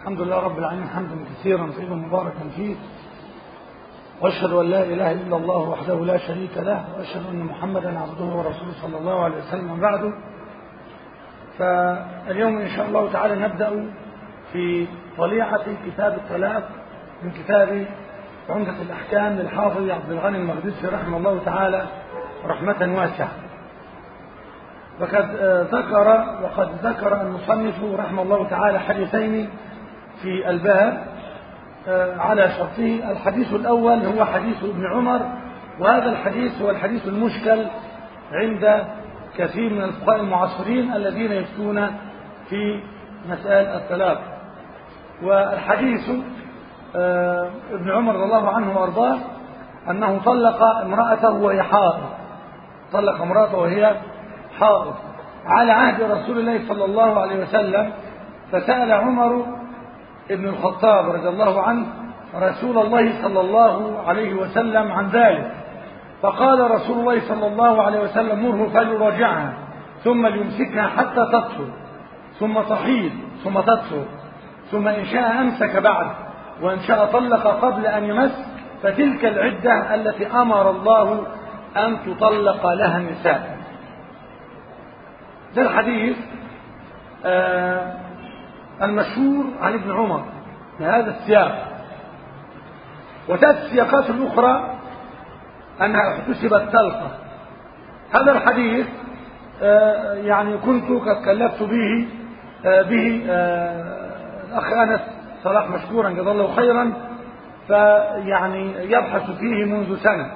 الحمد لله رب العالمين حمدا كثيرا طيبا مباركا فيه واشهد ان لا اله الا الله وحده لا شريك له واشهد ان محمدا عبده ورسوله صلى الله عليه وسلم بعده فاليوم ان شاء الله تعالى نبدا في طليعه كتاب الطلاق من كتاب عمدة الأحكام للحافظ عبد الغني المقدسي رحمه الله تعالى رحمة واسعة وقد ذكر وقد ذكر المصنف رحمه الله تعالى حديثين في الباب على شرطه الحديث الأول هو حديث ابن عمر وهذا الحديث هو الحديث المشكل عند كثير من الفقهاء المعاصرين الذين يفتون في مسائل الطلاق والحديث ابن عمر رضي الله عنه وارضاه انه طلق امراته وهي حائض طلق امراته وهي حائض على عهد رسول الله صلى الله عليه وسلم فسال عمر ابن الخطاب رضي الله عنه رسول الله صلى الله عليه وسلم عن ذلك فقال رسول الله صلى الله عليه وسلم مره فليراجعها ثم ليمسكها حتى تطهر ثم تحيض ثم تطهر ثم ان شاء امسك بعد وإن شاء طلق قبل أن يمس فتلك العدة التي أمر الله أن تطلق لها النساء ده الحديث آه المشهور عن ابن عمر بهذا السياق وتأتي السياقات الأخرى أنها احتسبت طلقة هذا الحديث آه يعني كنت قد كلفت به آه به الأخ أنس صلاح مشكورا جزاه الله خيرا فيعني يبحث فيه منذ سنة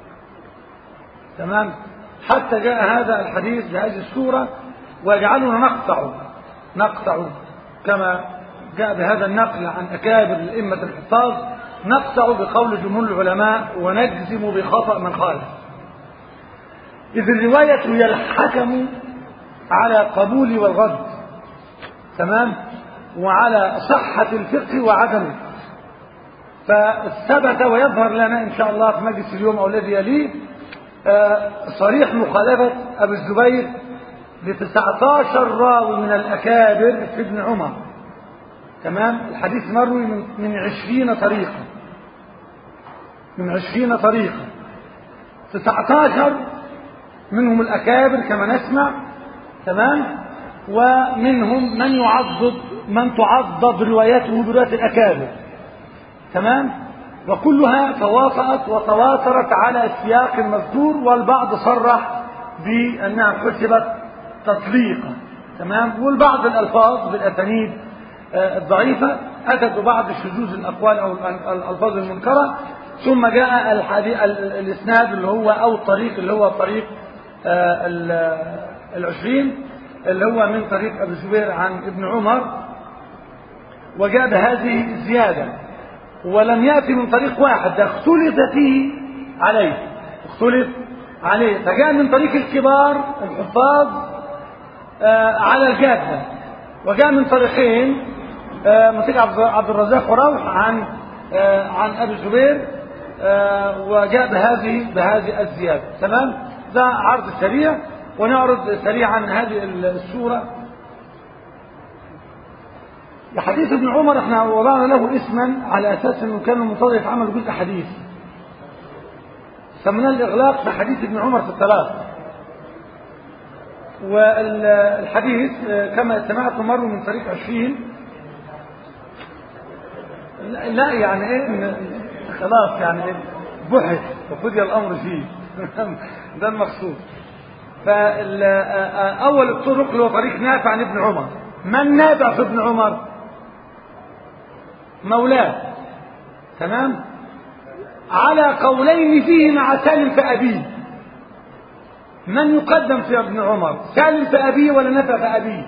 تمام حتى جاء هذا الحديث بهذه السورة ويجعلنا نقطع نقطع كما جاء بهذا النقل عن أكابر الأئمة الحفاظ نقطع بقول جمهور العلماء ونجزم بخطأ من خالف إذ الرواية هي الحكم على قبول والرد تمام وعلى صحة الفقه وعدمه فثبت ويظهر لنا إن شاء الله في مجلس اليوم أو الذي يليه صريح مخالفة أبي الزبير ل 19 راوي من الأكابر في ابن عمر تمام الحديث مروي من من 20 طريقة من 20 طريقة 19 منهم الأكابر كما نسمع تمام ومنهم من يعضد من تعضد رواياته برواية الأكابر تمام وكلها تواطأت وتواترت على السياق المذكور والبعض صرح بأنها حسبت تطليقا تمام والبعض الألفاظ بالأسانيد الضعيفة أتت ببعض شذوذ الأقوال أو الألفاظ المنكرة ثم جاء الإسناد اللي هو أو الطريق اللي هو طريق العشرين اللي هو من طريق أبي الزبير عن ابن عمر وجاء بهذه الزيادة ولم يأتي من طريق واحد ده اختلف فيه عليه اختلف عليه فجاء من طريق الكبار الحفاظ آه على الجادة وجاء من طريقين آه من طريق عبد الرزاق وروح عن آه عن أبي الزبير وجاء بهذه بهذه الزيادة تمام ده عرض سريع ونعرض سريعا هذه السورة لحديث ابن عمر احنا وضعنا له اسما على اساس انه كان المنتظر عمل جزء حديث سميناه الاغلاق في حديث ابن عمر في الثلاث والحديث كما سمعت مر من طريق عشرين لا يعني ايه خلاص يعني ايه بحث وقضي الامر فيه ده المقصود فأول الطرق اللي هو طريق نافع عن ابن عمر من نافع في ابن عمر مولاه تمام على قولين فيه مع سالم في أبيه من يقدم في ابن عمر سالم في أبيه ولا نافع في أبيه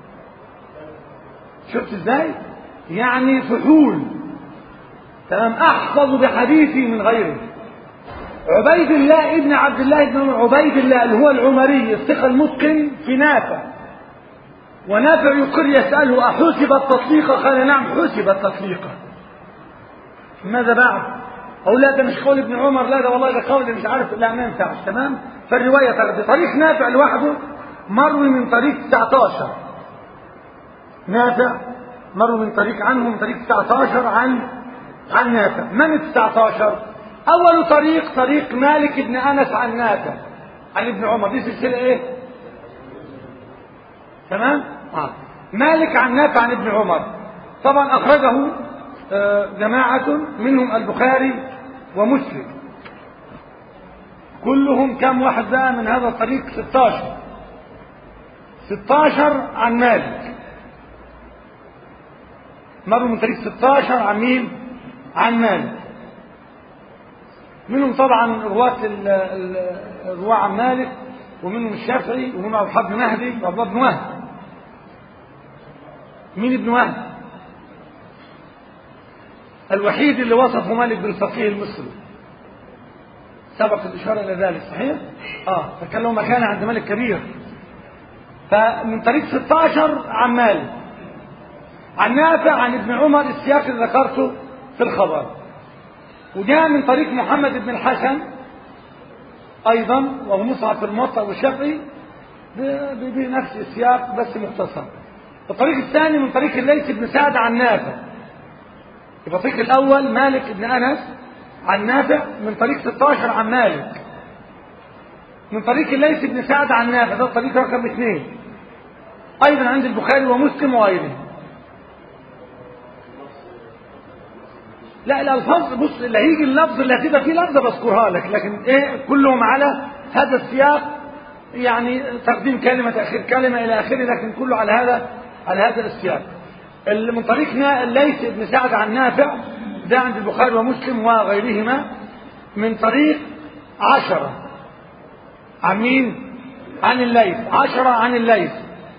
شفت ازاي يعني فحول تمام أحفظ بحديثي من غيره عبيد الله ابن عبد الله بن عمر عبيد الله اللي هو العمري الثقة المتقن في نافع ونافع يقر يسأله أحسب التطليقة قال نعم حسب التطليقة ماذا بعد أقول لا ده مش قول ابن عمر لا ده والله ده قول مش عارف لا ما ينفعش تمام فالرواية تاخد طريق نافع لوحده مروي من طريق 19 نافع مروا من طريق عنه من طريق 19 عن عن نافع من ال 19 اول طريق طريق مالك بن انس عن نافع عن ابن عمر دي سلسله ايه تمام اه مالك عن نافع عن ابن عمر طبعا اخرجه آه جماعه منهم البخاري ومسلم كلهم كم واحد بقى من هذا الطريق 16 16 عن مالك مروا من طريق 16 عن مين عن مالك منهم طبعا رواة الرواة عن مالك ومنهم الشافعي ومنهم أبو بن مهدي وأبو بن وهب مين ابن وهب الوحيد اللي وصفه مالك بالفقيه المصري سبق الإشارة إلى ذلك صحيح؟ آه فكان له مكانة عند مالك كبير فمن طريق 16 عن مالك عن نافع عن ابن عمر السياق اللي ذكرته في الخبر وجاء من طريق محمد بن الحسن أيضا وهو مصعب في الموطأ والشافعي بنفس السياق بس مختصر الطريق الثاني من طريق الليث بن سعد عن نافع يبقى الطريق الأول مالك بن أنس عن نافع من طريق 16 عن مالك من طريق الليث بن سعد عن نافع ده الطريق رقم اثنين أيضا عند البخاري ومسلم وغيره لا الألفاظ بص اللي هيجي اللفظ اللي هتبقى فيه لفظة بذكرها لك لكن ايه كلهم على هذا السياق يعني تقديم كلمة تأخير كلمة إلى آخره لكن كله على هذا على هذا السياق اللي من طريقنا الليث بن سعد عن نافع ده عند البخاري ومسلم وغيرهما من طريق عشرة عن مين؟ عن الليث عشرة عن الليث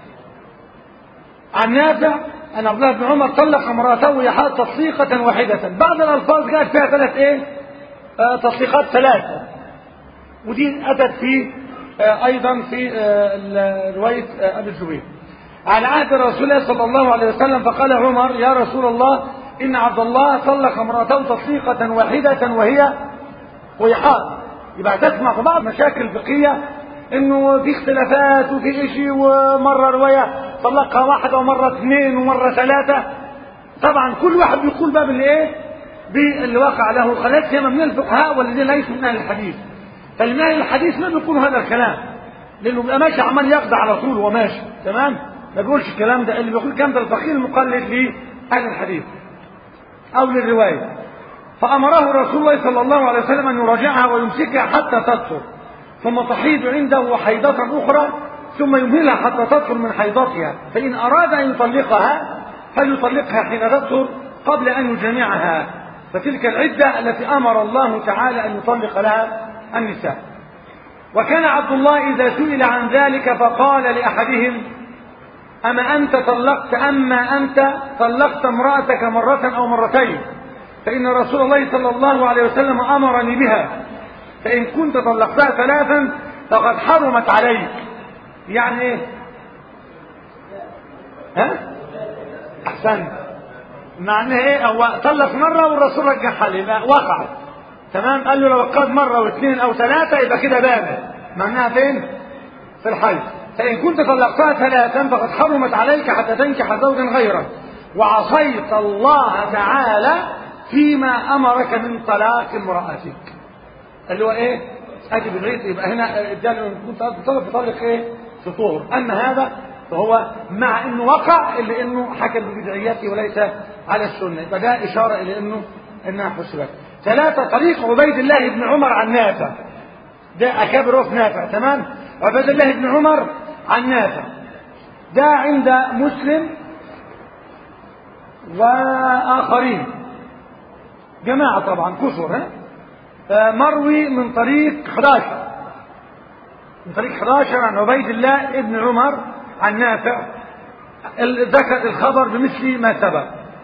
عن نافع أن عبد الله بن عمر طلق امرأته وهي حاضر تطليقة واحدة بعض الألفاظ جاءت فيها ثلاث إيه؟ آه تطليقات ثلاثة ودي أتت في آه أيضا في آه رواية أبي الزبير على عهد رسول الله صلى الله عليه وسلم فقال عمر يا رسول الله إن عبد الله طلق امرأته تطليقة واحدة وهي وهي حاضر يبقى تسمع في بعض مشاكل فقهية انه في اختلافات وفي اشي ومرة رواية طلقها واحدة ومرة اثنين ومرة ثلاثة طبعا كل واحد بيقول بقى بالايه باللي وقع له خلاف سيما من الفقهاء والذين ليسوا من اهل الحديث فمن اهل الحديث ما بيقولوا هذا الكلام لانه بيبقى ماشي عمال يخضع على طول وهو ماشي تمام ما بيقولش الكلام ده اللي بيقول الكلام ده الفقيه المقلد لاهل الحديث او للروايه فامره رسول الله صلى الله عليه وسلم ان يراجعها ويمسكها حتى تطهر ثم تحيض عنده حيضة أخرى ثم يمهلها حتى تطهر من حيضتها فإن أراد أن يطلقها فليطلقها حين تطهر قبل أن يجامعها فتلك العدة التي أمر الله تعالى أن يطلق لها النساء وكان عبد الله إذا سئل عن ذلك فقال لأحدهم أما أنت طلقت أما أنت طلقت امرأتك مرة أو مرتين فإن رسول الله صلى الله عليه وسلم أمرني بها فإن كنت طلقتها ثلاثا فقد حرمت عليك يعني ايه ها احسنت معناه ايه هو طلق مرة والرسول رجعها لي وقعت تمام قال له لو وقعت مرة واثنين او ثلاثة يبقى كده بانت معناها فين في الحيض فإن كنت طلقتها ثلاثا فقد حرمت عليك حتى تنكح زوجا غيره وعصيت الله تعالى فيما أمرك من طلاق امرأتك اللي هو ايه ادي بالريت يبقى هنا الدال كنت تطلق تطلق ايه في طهر اما هذا فهو مع انه وقع الا انه حكم ببدعيته وليس على السنه يبقى ده اشاره الى انه انها حسبت ثلاثه طريق عبيد الله بن عمر عن نافع ده اكابر في نافع تمام عبيد الله بن عمر عن نافع ده عند مسلم واخرين جماعه طبعا كثر ها مروي من طريق 11 من طريق 11 عن عبيد الله ابن عمر عن نافع ذكر الخبر بمثل ما سبق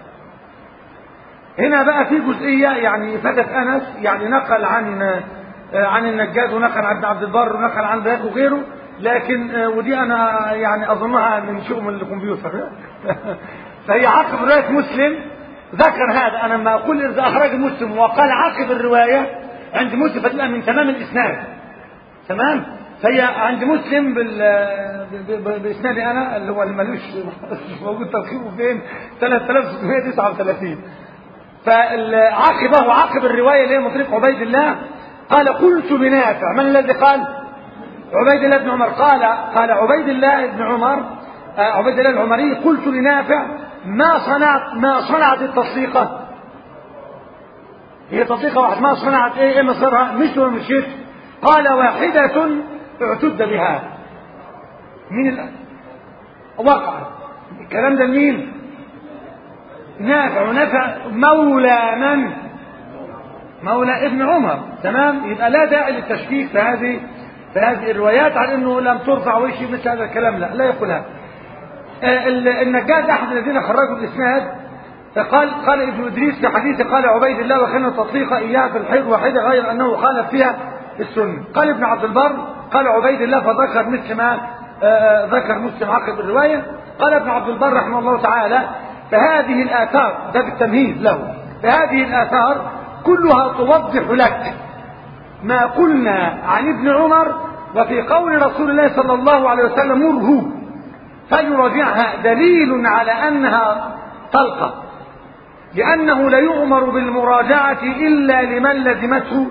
هنا بقى في جزئية يعني فاتت أنس يعني نقل عن عن النجاد ونقل عن عبد البر ونقل عن ذاك وغيره لكن ودي أنا يعني أظنها من شؤم الكمبيوتر فهي عقب رواية مسلم ذكر هذا أنا لما أقول إذا أخرج مسلم وقال عقب الرواية عند مسلم فتبقى من تمام الإسناد تمام فهي عند مسلم بال ب- ب- باسنادي انا اللي هو اللي ملوش مش موجود ترخيصه فين 3639 فعاقبه عاقب الروايه اللي هي من طريق عبيد الله قال قلت لنافع من الذي قال؟ عبيد الله بن عمر قال قال عبيد الله بن عمر آه، عبيد الله العمري قلت لنافع ما صنعت ما صنعت التصديقه هي تطبيقه واحد ما صنعت ايه ايه مصيرها مش ولا مشيت قال واحدة اعتد بها مين ال... وقع الكلام ده مين نافع ونافع مولى من مولى ابن عمر تمام يبقى لا داعي للتشكيك في هذه في هذه الروايات على انه لم ترفع وشي مثل هذا الكلام لا لا يقولها آه، ال- النجاد احد الذين خرجوا الاسناد قال قال ابن ادريس في حديث قال عبيد الله وكان التطليق اياه في الحيض واحده غير انه خالف فيها السنه قال ابن عبد البر قال عبيد الله فذكر مثل ما آه، آه، ذكر مسلم عقب الروايه قال ابن عبد البر رحمه الله تعالى فهذه الاثار ده بالتمهيد له فهذه الاثار كلها توضح لك ما قلنا عن ابن عمر وفي قول رسول الله صلى الله عليه وسلم مره فيراجعها دليل على انها طلقه لأنه لا يؤمر بالمراجعة إلا لمن لزمته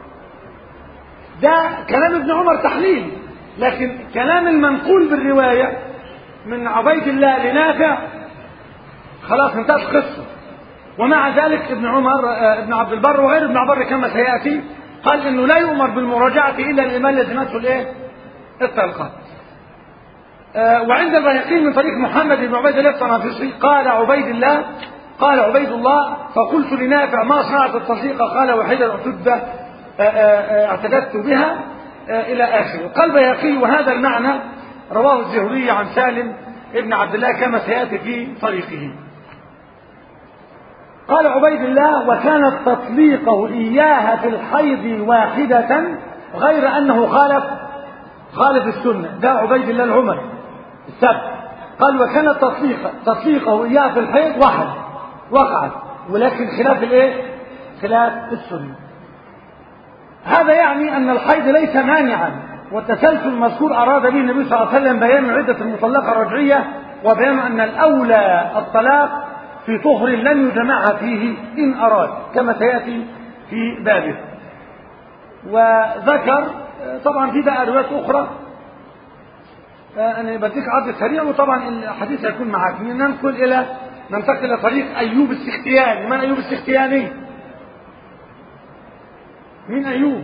ده كلام ابن عمر تحليل لكن كلام المنقول بالرواية من عبيد الله لنافع خلاص انتهت القصة ومع ذلك ابن عمر آه، ابن عبد البر وغير ابن عبد البر كما سيأتي قال انه لا يؤمر بالمراجعة إلا لمن لزمته الايه؟ الطلقة آه، وعند البيهقي من طريق محمد بن عبيد الله الطنافسي قال عبيد الله قال عبيد الله فقلت لنافع ما صنعت التصديق قال وحيدا اعتد آه، آه، آه، اعتددت بها آه، الى اخره قال البيهقي وهذا المعنى رواه الزهري عن سالم ابن عبد الله كما سياتي في طريقه قال عبيد الله وكانت تطليقه اياها في الحيض واحده غير انه خالف خالف السنه ده عبيد الله العمري السبت قال وكان تطليق تطليقه اياه في الحيض واحد وقعت ولكن خلاف الايه خلاف السنه هذا يعني ان الحيض ليس مانعا والتسلسل المذكور اراد به النبي صلى الله عليه وسلم بيان عده المطلقه الرجعيه وبيان ان الاولى الطلاق في طهر لم يجمعها فيه ان اراد كما سياتي في بابه وذكر طبعا في بقى روايات اخرى انا بديك عرض سريع وطبعا الحديث هيكون معاك ننقل الى ننتقل الى طريق ايوب السختياني من ايوب السختياني مين ايوب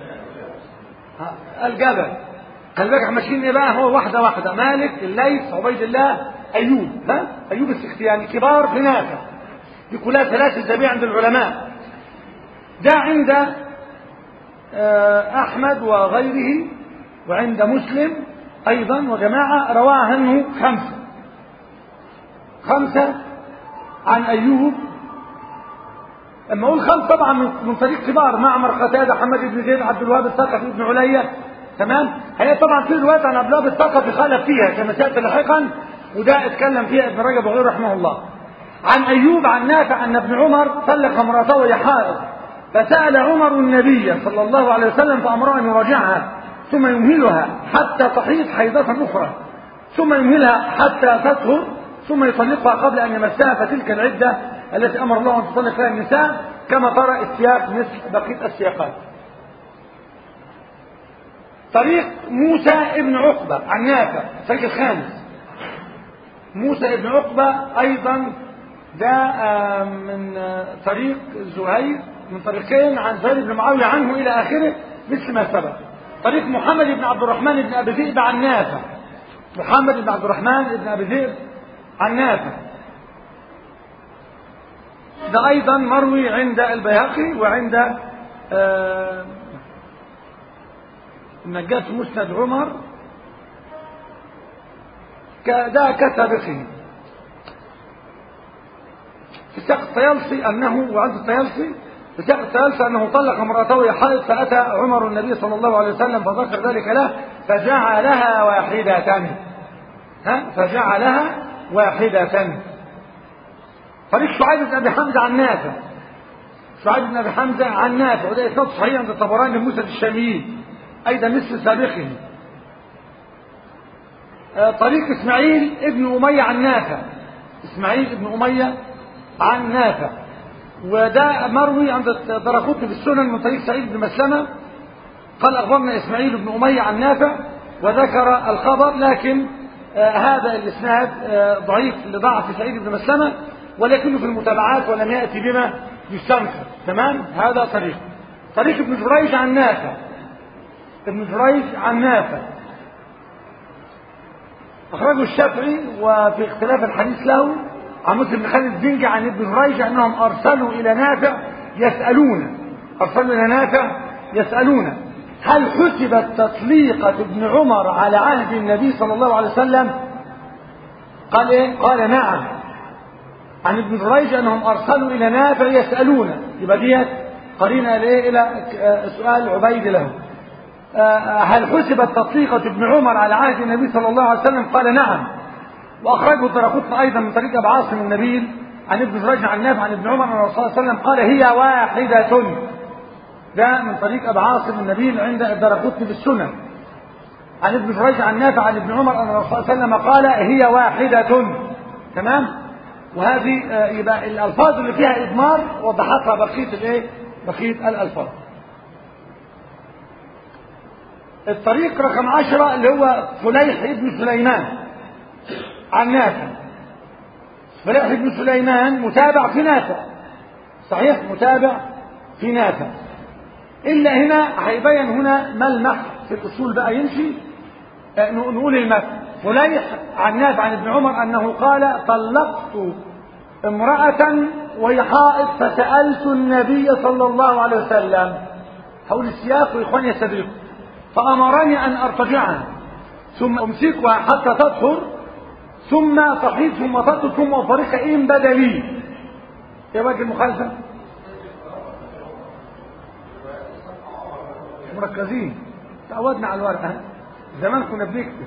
ها، الجبل خلي بالك احنا ماشيين ايه بقى هو واحده واحده مالك الليث عبيد الله ايوب ها ايوب السختياني كبار في نافع دي كلها ثلاث الزبيع عند العلماء ده عند آه، احمد وغيره وعند مسلم ايضا وجماعه رواه عنه خمسه خمسه عن ايوب لما اقول خمس طبعا من من طريق كبار معمر قتاده حماد بن زيد عبد الوهاب الثقفي ابن عليا تمام هي طبعا في روايات عن عبد الوهاب الثقفي خالف فيها كما سياتي لاحقا وده اتكلم فيها ابن رجب وغيره رحمه الله عن ايوب عن نافع ان ابن عمر طلق امراته وهي حائض فسال عمر النبي صلى الله عليه وسلم فامره ان يراجعها ثم يمهلها حتى تحيض حيضه اخرى ثم يمهلها حتى تطهر ثم يطلقها قبل ان يمسها فتلك العده التي امر الله ان تطلق فيها النساء كما ترى السياق مثل بقيه السياقات. طريق موسى ابن عقبه عن نافع الطريق الخامس. موسى ابن عقبه ايضا ده آه، من آه، طريق زهير من طريقين عن زهير بن معاويه عنه الى اخره مثل ما سبق. طريق محمد بن عبد الرحمن بن ابي ذئب عن نافع. محمد بن عبد الرحمن بن ابي ذئب عن نافع. ده ايضا مروي عند البيهقي وعند آه، النجاة في مسند عمر ك- ده كسابقه في سياق الطيالسي انه وعند الطيالسي في سياق الطيالسي انه طلق امراته وهي حائض فاتى عمر النبي صلى الله عليه وسلم فذكر ذلك له فجعلها واحدة ها فجعلها واحدة طريق شعيب بن ابي حمزه عن نافع شعيب بن ابي حمزه عن نافع وده اسناد صحيح عند الطبراني بن موسى الشاميين أيضا مثل سابقه آه، طريق إسماعيل ابن أمية عن نافع إسماعيل ابن أمية عن نافع وده مروي عند درقطني في السنن من طريق سعيد بن مسلمة قال أخبرنا إسماعيل بن أمية عن نافع وذكر الخبر لكن آه هذا الإسناد آه ضعيف لضعف سعيد بن مسلمة ولكنه في المتابعات ولم يأتي بما يستنكر تمام هذا طريق طريق ابن جريج عن نافع ابن جريج عن نافع أخرجه الشافعي وفي اختلاف الحديث له عن مسلم بن خالد الزنجي عن ابن جريج أنهم أرسلوا إلى نافع يسألون أرسلوا إلى نافع يسألون هل حسبت تطليقة ابن عمر على عهد النبي صلى الله عليه وسلم قال إيه؟ قال نعم عن ابن جريج أنهم أرسلوا إلى نافع يسألون يبقى ديت قرينا إلى إلى سؤال عبيد له هل حسبت تطليقة ابن عمر على عهد النبي صلى الله عليه وسلم قال نعم وأخرجه الدرقطني أيضا من طريق أبو عاصم النبيل عن ابن جريج عن نافع عن ابن عمر أن الرسول صلى الله عليه وسلم قال هي واحدة ده من طريق أبو عاصم النبيل عند الدرقطني في السنن عن ابن جريج عن نافع عن ابن عمر أن الرسول صلى الله عليه وسلم قال هي واحدة تمام وهذه يبقى الألفاظ اللي فيها إضمار وضحتها بقية الإيه بقية الألفاظ الطريق رقم عشرة اللي هو فليح ابن سليمان عن نافع فليح ابن سليمان متابع في نافع صحيح متابع في نافع إلا هنا هيبين هنا ملمح في الأصول بقى يمشي نقول المثل فليح عن نافع عن ابن عمر أنه قال طلقت امرأة وهي حائض فسألت النبي صلى الله عليه وسلم حول السياق وإخواني يستدركوا فأمرني أن أرتجعها ثم أمسكها حتى تطهر ثم تحيض ثم تطهر ثم أفرقها إن بدا لي إيه وجه المخالفة؟ مركزين تعودنا على الورقة زمان كنا بنكتب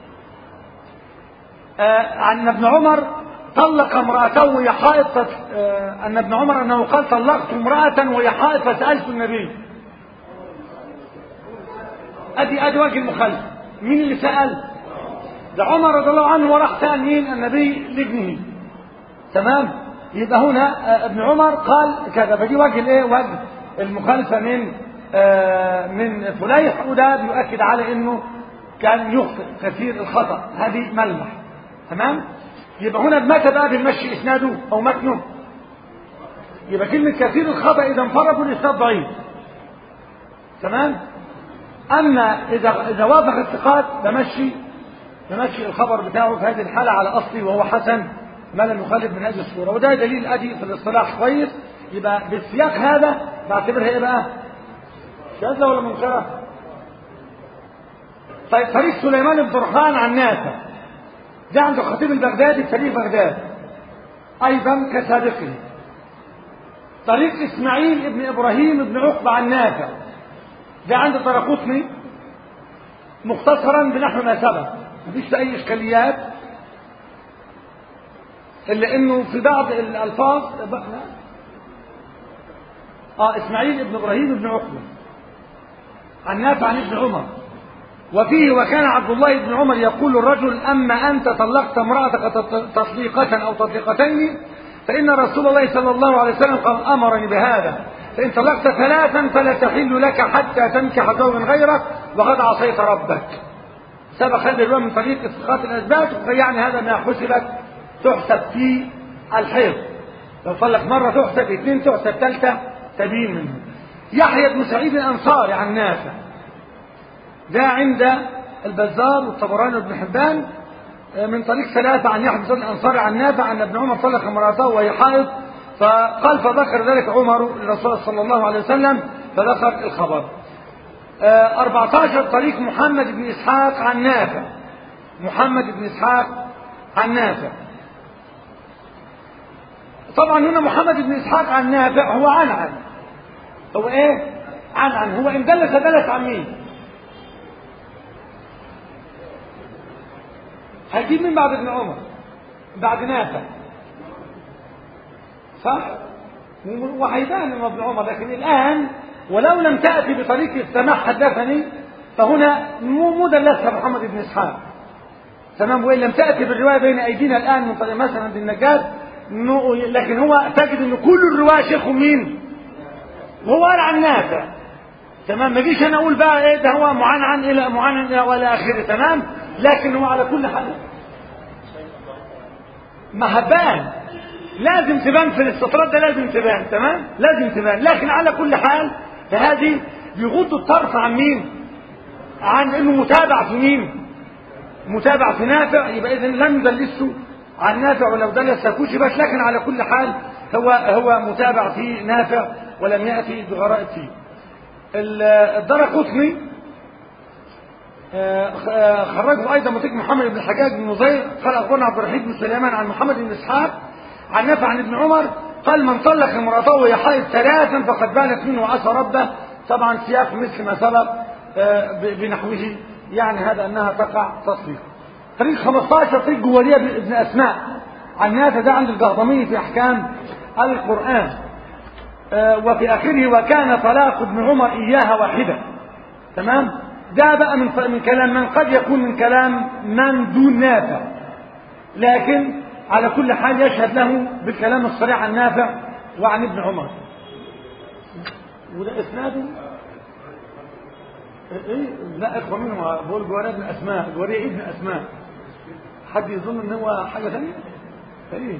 آه عن ابن عمر طلق امرأته وهي حائض آه أن ابن عمر أنه قال طلقت امرأة وهي حائض فسألت النبي ادي ادي وجه المخالفه مين اللي سال ده عمر رضي الله عنه وراح سال مين النبي لابنه تمام يبقى هنا ابن عمر قال كذا فدي وجه الايه وجه المخالفه من آه من فليح وده بيؤكد على انه كان يخطئ كثير الخطا هذه ملمح تمام يبقى هنا متى بقى بنمشي اسناده او متنه يبقى كلمه كثير الخطا اذا انفرد الاسناد ضعيف تمام أما إذا إذا وافق الثقات بمشي بمشي الخبر بتاعه في هذه الحالة على أصلي وهو حسن ما لم يخالف من هذه الصورة وده دليل أدي في الاصطلاح كويس يبقى بالسياق هذا بعتبرها إيه بقى؟ شاذة ولا منكرة؟ طيب طريق سليمان بن طرخان عن نافع ده عند الخطيب البغدادي في تاريخ بغداد أيضا كسابقه طريق إسماعيل ابن إبراهيم ابن عقبة عن نافع ده عند طرقوطني مختصرا بنحو ما سبق مفيش اي اشكاليات الا انه في بعض الالفاظ اه اسماعيل ابن ابراهيم ابن عقبه عن نافع عن ابن عمر وفيه وكان عبد الله بن عمر يقول الرجل اما انت طلقت امراتك تطليقه او تطليقتين فان رسول الله صلى الله عليه وسلم قد امرني بهذا فإن طلقت ثلاثا فلا تحل لك حتى تنكح زوجا غيرك وقد عصيت ربك سبق هذا الرواية من طريق استخاط الأسباب يعني هذا ما حسبت تحسب في الحيض لو طلق مرة تحسب اثنين تحسب ثالثة تبين منه يحيى بن سعيد الأنصاري عن نافع ده عند البزار والطبراني وابن حبان من طريق ثلاثة عن يحيى بن سعيد الأنصاري عن نافع أن ابن عمر طلق امرأته وهي حائض فقال فذكر ذلك عمر للرسول صلى الله عليه وسلم فذكر الخبر آه 14 طريق محمد بن إسحاق عن نافع محمد بن إسحاق عن نافع طبعا هنا محمد بن إسحاق عن نافع هو عن عن هو ايه عن عن هو إن دلس دلس عن مين هيجيب مين بعد ابن عمر بعد نافع صح وهيبان ابن عمر لكن الآن ولو لم تأتي بطريق السماح حدثني فهنا مو مدلسها محمد بن اسحاق تمام وان لم تاتي بالروايه بين ايدينا الان من طريق مثلا عند النجاد لكن هو تجد ان كل الرواه شيخه مين؟ وهو قال عن نافع تمام ما جيش انا اقول بقى ايه ده هو معنعن الى معنعن الى والى اخره تمام لكن هو على كل حال ما هبان لازم تبان في الاستطراد ده لازم تبان تمام لازم تبان لكن على كل حال فهذه بيغض الطرف عن مين عن انه متابع في مين متابع في نافع يبقى اذا لم يدلسه عن نافع ولو دلس كشبت لكن على كل حال هو هو متابع في نافع ولم ياتي بغرائب فيه الدار قطني خرجه ايضا مطيق محمد بن الحجاج بن نظير قال اخبرنا عبد الرحيم بن سليمان عن محمد بن اسحاق عن نافع عن ابن عمر قال من طلق امراته وهي حائض ثلاثا فقد بانت منه وعصى ربه طبعا سياق مثل ما سبق بنحوه يعني هذا انها تقع تصريح طريق 15 طريق جواريه بن اسماء عن نافع ده عند الجهضمي في احكام القران وفي اخره وكان طلاق ابن عمر اياها واحده تمام ده بقى من من كلام من قد يكون من كلام من دون نافع لكن على كل حال يشهد له بالكلام الصريح عن نافع وعن ابن عمر وده اسناده ايه لا اخوه منهم بقول جواري ابن اسماء جواري ابن اسماء حد يظن ان هو حاجه ثانيه ايه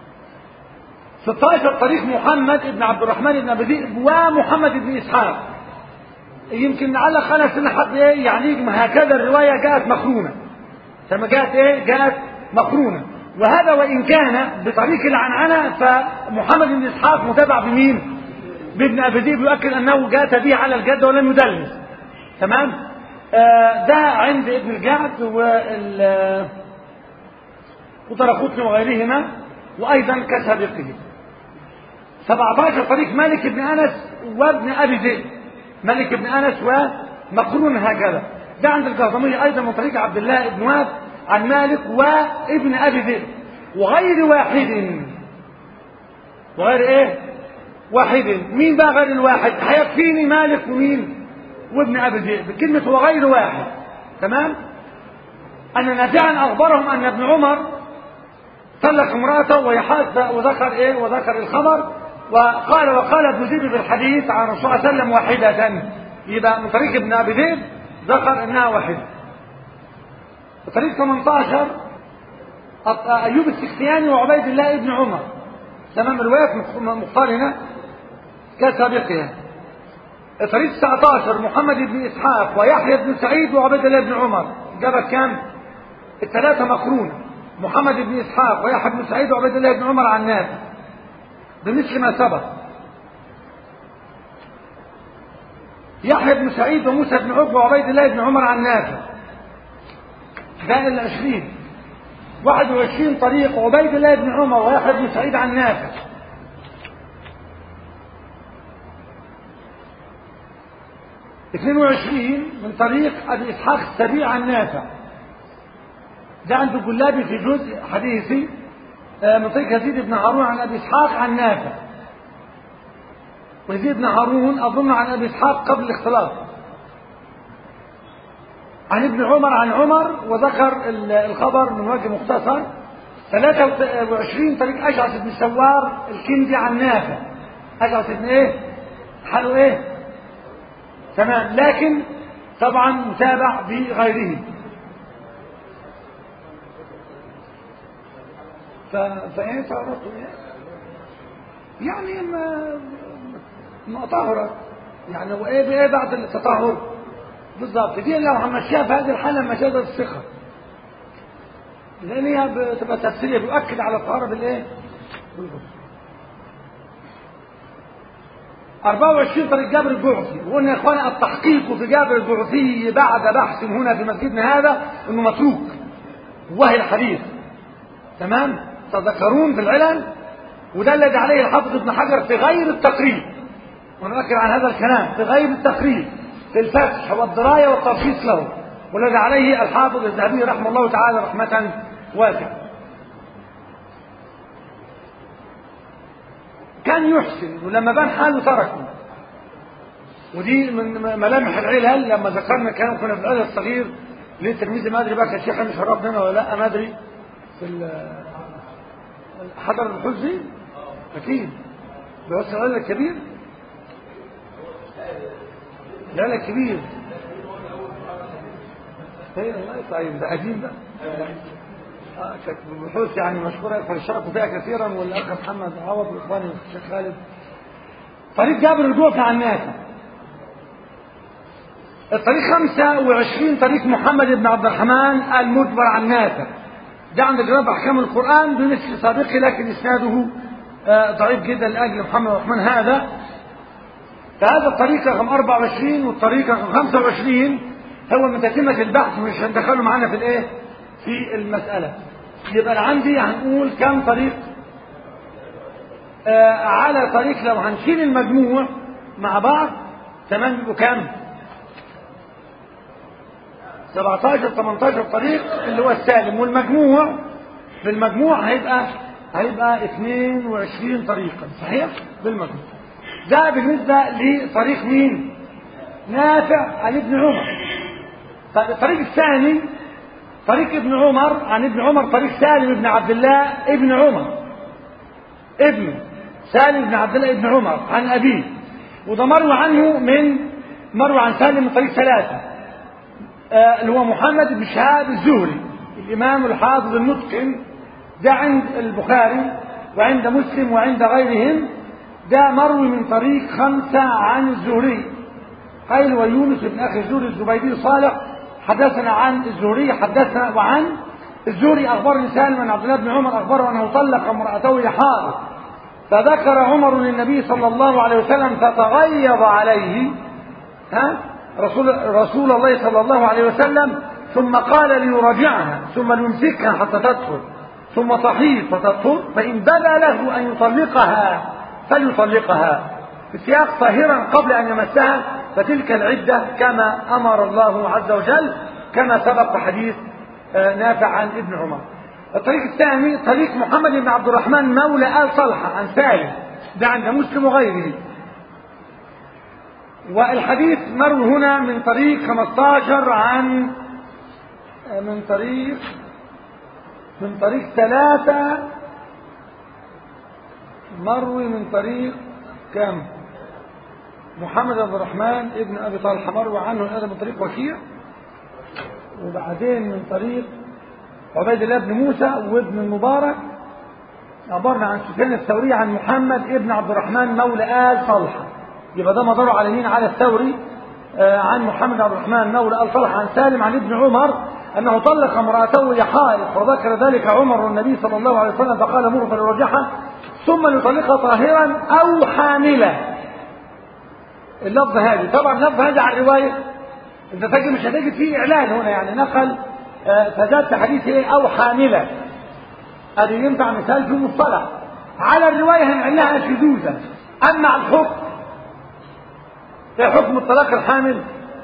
16 طريق محمد بن عبد الرحمن بن ابي ذئب ومحمد بن اسحاق يمكن لعل خلص ان حد ايه يعني هكذا الروايه جاءت مقرونه كما جاءت ايه جاءت مقرونه وهذا وان كان بطريق العنعنه فمحمد بن اسحاق متابع بمين بابن ابي ذئب يؤكد انه جاءت به على الجد ولم يدلس تمام آه ده عند ابن الجعد وال وطرقوتني وغيرهما وايضا كسابقه 17 طريق مالك بن انس وابن ابي ذئب مالك بن انس ومقرون هكذا ده عند الجهضمية ايضا من طريق عبد الله بن وهب عن مالك وابن ابي ذئب وغير واحد وغير ايه واحد مين بقى غير الواحد هيكفيني مالك ومين وابن ابي ذئب كلمه وغير واحد تمام ان نافعا اخبرهم ان ابن عمر طلق امراته وهي حاسه وذكر ايه وذكر الخبر وقال وقال ابن ذئب في الحديث عن الرسول صلى الله عليه وسلم واحدة يبقى من طريق ابن ابي ذئب ذكر انها واحدة طريق 18 ايوب السختياني وعبيد الله ابن عمر تمام الروايات مقارنة كسابقها طريق 19 محمد بن اسحاق ويحيى بن سعيد وعبيد الله بن عمر جابت كام؟ الثلاثة مقرونة محمد بن اسحاق ويحيى بن سعيد وعبيد الله بن عمر عن نافع بمثل ما سبق يحيى بن سعيد وموسى بن عقبة وعبيد الله بن عمر عن نافع ده العشرين واحد وعشرين طريق عبيد الله بن عمر ويحيى بن سعيد عن نافع اثنين وعشرين من طريق أبي إسحاق السبيع عن نافع ده عند الجلابي في جزء حديثي من طريق يزيد بن هارون عن ابي اسحاق عن نافع ويزيد بن هارون اظن عن ابي اسحاق قبل الاختلاط عن ابن عمر عن عمر وذكر الخبر من وجه مختصر 23 طريق اشعث بن سوار الكندي عن نافع اشعث بن ايه حاله ايه تمام لكن طبعا متابع بغيره فايه تعرفوا يعني ما ما طهرت يعني وايه بايه بعد التطهر بالضبط دي لو همشيها في هذه الحاله مشاهده الثقه لان هي بتبقى تفسيريه بيؤكد على الطهاره بالايه؟ بالغسل 24 طريق جابر الجعفي وقلنا يا اخواني التحقيق في جابر الجعفي بعد بحث هنا في مسجدنا هذا انه متروك وهي الحديث تمام تذكرون في العلل وده الذي عليه الحافظ ابن حجر في غير التقريب ونذكر عن هذا الكلام في غير التقريب في الفتح والدراية والترخيص له والذي عليه الحافظ الذهبي رحمه الله تعالى رحمة واسعة كان يحسن ولما بان حاله تركه ودي من ملامح العلل لما ذكرنا كان كنا في العلل الصغير ليه التلميذ ما ادري بقى كان الشيخ مش هربنا ولا لا ما ادري في حضر البحوث دي اكيد بس العلل الكبير العلل الكبير طيب ده قديم ده آه كانت بحوث يعني مشهورة فاشتركوا فيها كثيرا والأخ محمد عوض وإخواني الشيخ خالد طريق جابر الجوفي عن نافع الطريق 25 طريق محمد بن عبد الرحمن المجبر عن نافع ده عند جواب أحكام القرآن بمثل سابقه لكن إسناده آه ضعيف جدا لأجل محمد الرحمن هذا فهذا الطريق رقم 24 والطريق رقم 25 هو من تتمة البحث مش هندخله معانا في الايه في المسألة يبقى أنا عندي هنقول كم طريق آه على طريق لو هنشيل المجموع مع بعض تمام يبقوا كام 17 18 طريق اللي هو السالم والمجموع بالمجموع هيبقى هيبقى 22 طريقا صحيح بالمجموع ده بالنسبة لطريق مين نافع عن ابن عمر طيب الطريق الثاني طريق ابن عمر عن ابن عمر طريق سالم بن عبد الله ابن عمر ابن سالم بن عبد الله ابن عمر عن أبيه وده مروي عنه من مروي عن سالم من طريق ثلاثة آه اللي هو محمد بن شهاب الزهري الإمام الحافظ المتقن ده عند البخاري وعند مسلم وعند غيرهم ده مروي من طريق خمسة عن الزهري قيل ويونس بن أخي الزهري الزبيدي صالح حدثنا عن الزهري حدثنا وعن الزهري أخبرني سالم عن عبد الله بن عمر أخبره أنه طلق امرأته لحائط فذكر عمر للنبي صلى الله عليه وسلم فتغيظ عليه ها رسول رسول الله صلى الله عليه وسلم ثم قال ليراجعها ثم ليمسكها حتى تدخل ثم تحيض فتطهر فإن بدا له أن يطلقها فليطلقها في سياق طاهرا قبل أن يمسها فتلك العدة كما أمر الله عز وجل كما سبق حديث نافع عن ابن عمر الطريق الثاني طريق محمد بن عبد الرحمن مولى آل صلحة عن سالم ده عند مسلم وغيره والحديث مروي هنا من طريق 15 عن من طريق من طريق ثلاثة مروي من طريق كم محمد عبد الرحمن ابن أبي طلحة مروي عنه هذا من طريق وكيع وبعدين من طريق عبيد الله بن موسى وابن المبارك عبرنا عن سفيان الثوري عن محمد ابن عبد الرحمن مولى آل طلحة يبقى ده مداره على مين على الثوري آه عن محمد عبد الرحمن مولى آل طلحة عن سالم عن ابن عمر أنه طلق امرأته لحائط وذكر ذلك عمر النبي صلى الله عليه وسلم فقال مره فليرجعها ثم ليطلقها طاهرا أو حاملة اللفظ هذه طبعا اللفظ هذا على الرواية انت فاكر مش هتجد فيه اعلان هنا يعني نقل آه فزاد في حديث ايه او حاملة ادي ينفع مثال في مصطلح على الرواية هنعلها شذوذا اما على الحكم ايه حكم الطلاق الحامل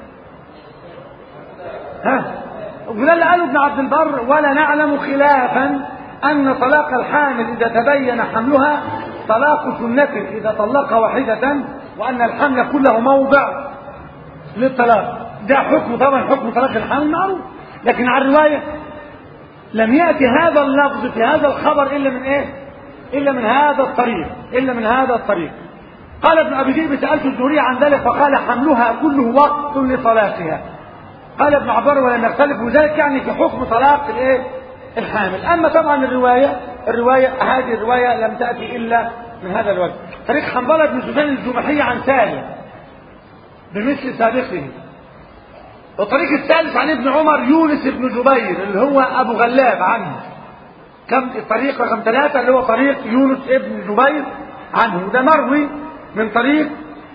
ها وده اللي قاله ابن عبد البر ولا نعلم خلافا ان طلاق الحامل اذا تبين حملها طلاق سنة اذا طلق واحدة وان الحمل كله موضع للطلاق ده حكم طبعا حكم طلاق الحمل معروف لكن على الرواية لم يأتي هذا اللفظ في هذا الخبر إلا من إيه إلا من هذا الطريق إلا من هذا الطريق قال ابن أبي ذئب سألت الزهري عن ذلك فقال حملها كله وقت لطلاقها قال ابن عبر ولم يختلف ذلك يعني في حكم طلاق الايه الحامل اما طبعا الروايه الروايه هذه الروايه لم تاتي الا من هذا الوجه طريق حنظله بن سفيان الجمحي عن سالم بمثل سابقه الطريق الثالث عن ابن عمر يونس بن جبير اللي هو ابو غلاب عنه كم الطريق رقم ثلاثة اللي هو طريق يونس ابن جبير عنه ده مروي من طريق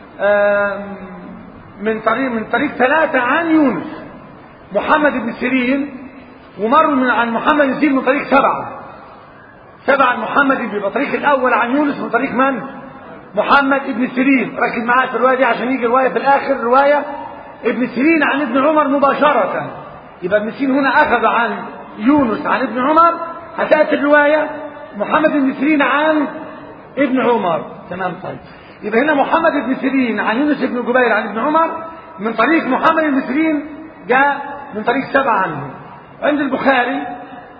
من طريق من طريق ثلاثة عن يونس محمد بن سيرين ومر من عن محمد بن سيرين من طريق سبعة سبعة عن محمد بن الطريق الأول عن يونس من طريق من؟ محمد بن سيرين ركز معايا في الرواية دي عشان يجي الرواية في الآخر رواية ابن سيرين عن ابن عمر مباشرة يبقى ابن سيرين هنا أخذ عن يونس عن ابن عمر هتأتي الرواية محمد بن سيرين عن ابن عمر تمام طيب يبقى هنا محمد بن سيرين عن يونس بن جبير عن ابن عمر من طريق محمد بن سيرين جاء من طريق سبعة عنه عند البخاري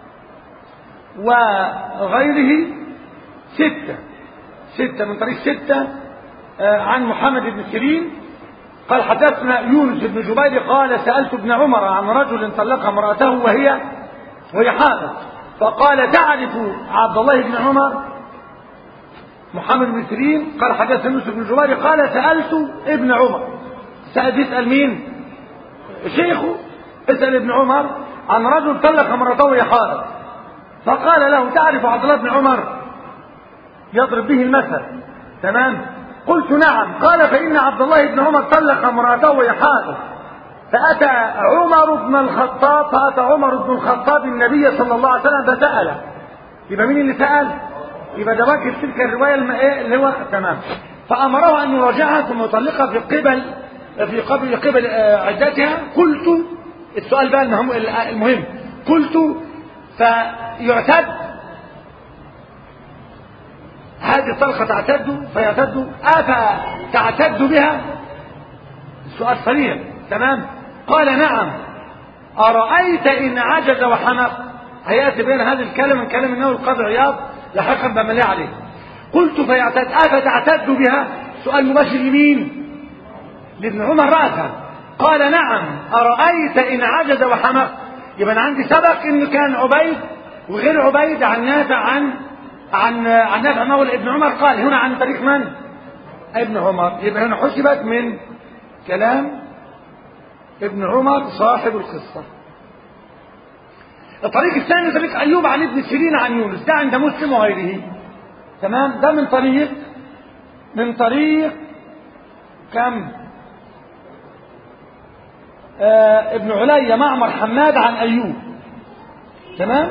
وغيره ستة ستة من طريق ستة عن محمد بن سيرين قال حدثنا يونس بن جبير قال سألت ابن عمر عن رجل طلق امرأته وهي وهي حائض فقال تعرف عبد الله بن عمر محمد بن سيرين قال حدثنا يونس بن جبير قال سألت ابن عمر سأل يسأل مين شيخه اسأل ابن عمر عن رجل طلق امرأته وهي حائض فقال له تعرف عبد الله بن عمر يضرب به المثل تمام قلت نعم قال فإن عبد الله بن عمر طلق امرأته وهي حائض فأتى عمر بن الخطاب فأتى عمر بن الخطاب النبي صلى الله عليه وسلم فسأله يبقى مين اللي سأل؟ يبقى ده واكب تلك الرواية اللي هو تمام فأمره أن يراجعها ثم يطلقها في قبل في قبل قبل عدتها قلت السؤال بقى المهم المهم قلت فيعتد هذه الطلقة تعتد فيعتد أفا تعتد بها السؤال صريح تمام قال نعم أرأيت إن عجز وحمق هيأتي بين هذه الكلمة من كلام النووي القاضي عياض لاحقا بما عليه قلت فيعتد أفا تعتد بها سؤال مباشر لمين لابن عمر رأسا قال نعم أرأيت إن عجز وحمق يبقى أنا عندي سبق إنه كان عبيد وغير عبيد عن نافع عن عن عن نافع مولى ابن عمر قال هنا عن طريق من؟ ابن عمر يبقى هنا حسبت من كلام ابن عمر صاحب القصة الطريق الثاني طريق أيوب عن ابن سيرين عن يونس ده عند مسلم وغيره تمام ده من طريق من طريق كم آه ابن علي معمر حماد عن أيوب تمام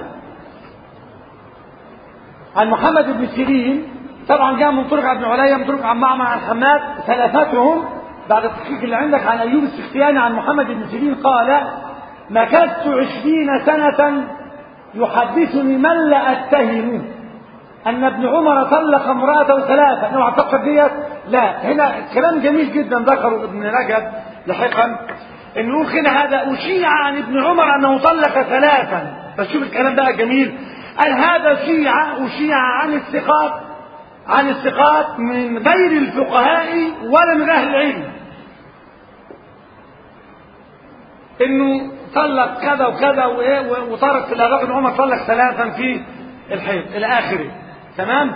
عن محمد بن سيرين طبعا جاء من طرق ابن علي من طرق عن معمر عن حماد ثلاثتهم بعد التحقيق اللي عندك عن أيوب السختياني عن محمد بن سيرين قال مكثت عشرين سنة يحدثني من لا أتهم أن ابن عمر طلق امرأته ثلاثة أنه اعتقد ديت لا هنا كلام جميل جدا ذكره ابن رجب لاحقا انه يقول كده هذا أشيع عن ابن عمر أنه طلق ثلاثا بس شوف الكلام بقى جميل قال هذا شيعة أشيع عن الثقات عن الثقات من غير الفقهاء ولا من أهل العلم انه طلق كذا وكذا وايه وطرق في الأغاق ان عمر طلق ثلاثا في الحيض الى اخره تمام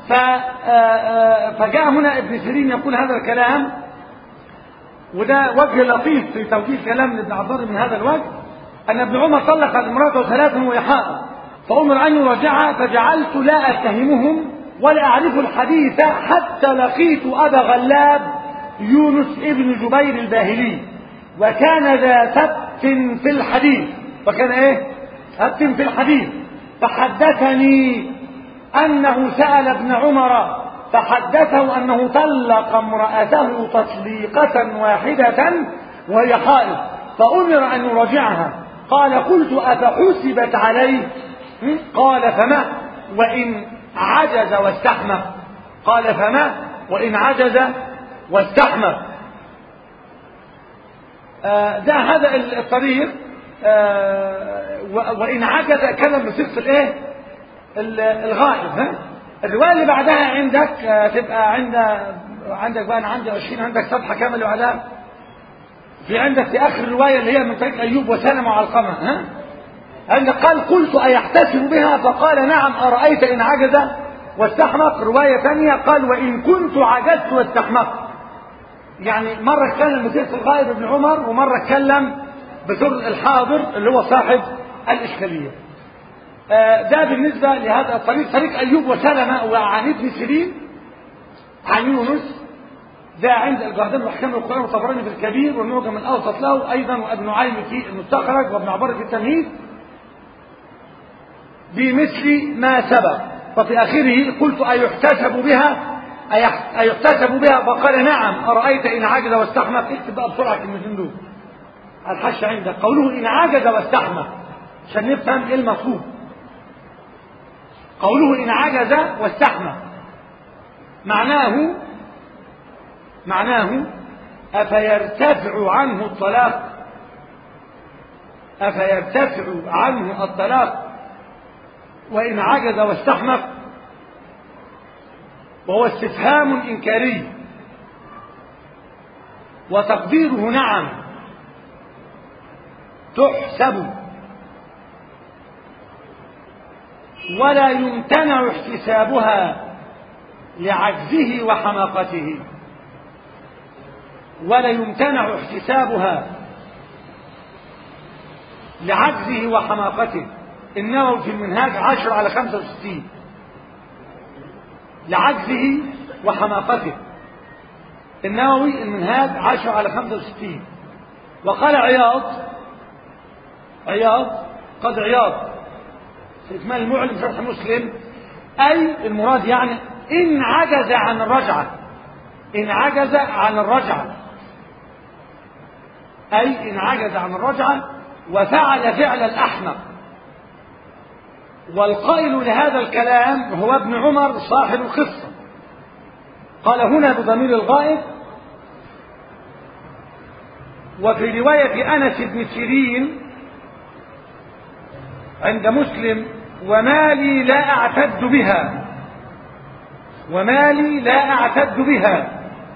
فجاء هنا ابن سيرين يقول هذا الكلام وده وجه لطيف في توجيه كلام ابن عبار من هذا الوجه ان ابن عمر طلق امراته ثلاثا وهي حائض فامر ان يراجعها فجعلت لا اتهمهم ولا اعرف الحديث حتى لقيت ابا غلاب يونس ابن جبير الباهلي وكان ذا سبت في الحديث وكان ايه سبت في الحديث فحدثني انه سأل ابن عمر فحدثه انه طلق امرأته تطليقة واحدة وهي حائض فأمر ان يراجعها قال قلت أفحسبت عليه قال فما وإن عجز واستحمى قال فما وإن عجز واستحمى ده هذا الطريق وإن عجز كلام بصيغة الايه الغائب ها الرواية اللي بعدها عندك تبقى عند عندك بقى أنا عندي 20 عندك صفحة كاملة بعدها في عندك في آخر الرواية اللي هي من طريق أيوب وسلم وعلقمة ها عندك قال قلت أيحتسب بها فقال نعم أرأيت إن عجز واستحمق رواية ثانية قال وإن كنت عجزت واستحمقت يعني مرة اتكلم بصيغة الغائب ابن عمر ومرة اتكلم بصيغة الحاضر اللي هو صاحب الإشكالية آه ده بالنسبة لهذا الطريق طريق أيوب وسلمة وعن ابن سيرين عن يونس ده عند الجهدان واحكام القرآن والطبراني في الكبير والمعجم الأوسط له أيضا وابن نعيم في المستخرج وابن عبر في التمهيد بمثل ما سبق وفي آخره قلت أيحتسب بها أيحتسب بها فقال نعم أرأيت إن عجز واستحمق اكتب بقى بسرعة كلمتين دول الحش عندك قوله إن عجز واستحمق عشان نفهم إيه المطلوب قوله إن عجز واستحمق معناه معناه أفيرتفع عنه الطلاق أفيرتفع عنه الطلاق وإن عجز واستحمق وهو استفهام إنكاري وتقديره نعم تحسب ولا يمتنع احتسابها لعجزه وحماقته ولا يمتنع احتسابها لعجزه وحماقته النووي في المنهاج عشر على خمسة وستين لعجزه وحماقته النووي المنهاج عشر على خمسة وستين وقال عياض عياض قد عياض في إكمال المعلم شرح مسلم أي المراد يعني إن عجز عن الرجعة إن عجز عن الرجعة أي إن عجز عن الرجعة وفعل فعل الأحمق والقائل لهذا الكلام هو ابن عمر صاحب القصة قال هنا بضمير الغائب وفي رواية أنس بن سيرين عند مسلم وما لي لا أعتد بها وما لي لا أعتد بها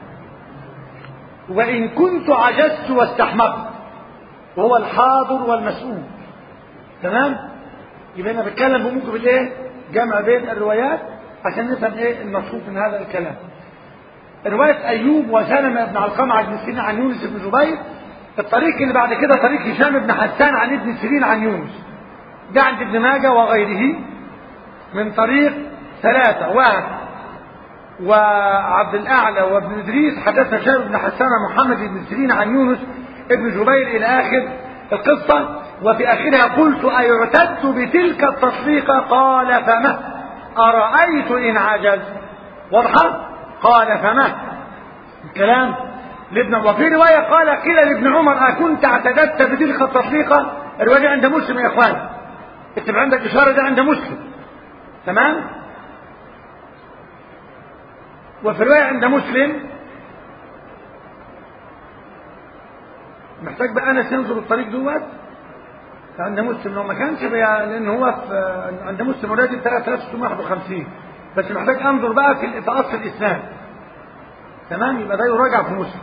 وإن كنت عجزت واستحمقت وهو الحاضر والمسؤول تمام يبقى انا بتكلم بموجب بالايه جمع بين الروايات عشان نفهم ايه المقصود من هذا الكلام رواية أيوب وسلمة بن علقمة عن ابن سيرين عن يونس بن جبير الطريق اللي بعد كده طريق هشام بن حسان عن ابن سيرين عن يونس ده عند ابن ماجه وغيره من طريق ثلاثة واحد وعبد الأعلى وابن إدريس حدثنا هشام بن حسان محمد بن سيرين عن يونس ابن جبير إلى آخر القصة وفي آخرها قلت أيعتد بتلك التصديقة قال فما أرأيت إن عجز واضحة قال فما الكلام لابن وفي رواية قال قيل لابن عمر أكنت اعتددت بتلك التصديقة الرواية عند مسلم يا إخوان اكتب عندك إشارة ده عند مسلم تمام وفي رواية عند مسلم محتاج بقى أنا ينظر الطريق دوت عند مسلم لو ما كانش لأن هو في عند مسلم اوريدي 3651 بس محتاج أنظر بقى في في أصل الإسلام تمام يبقى ده يراجع في مسلم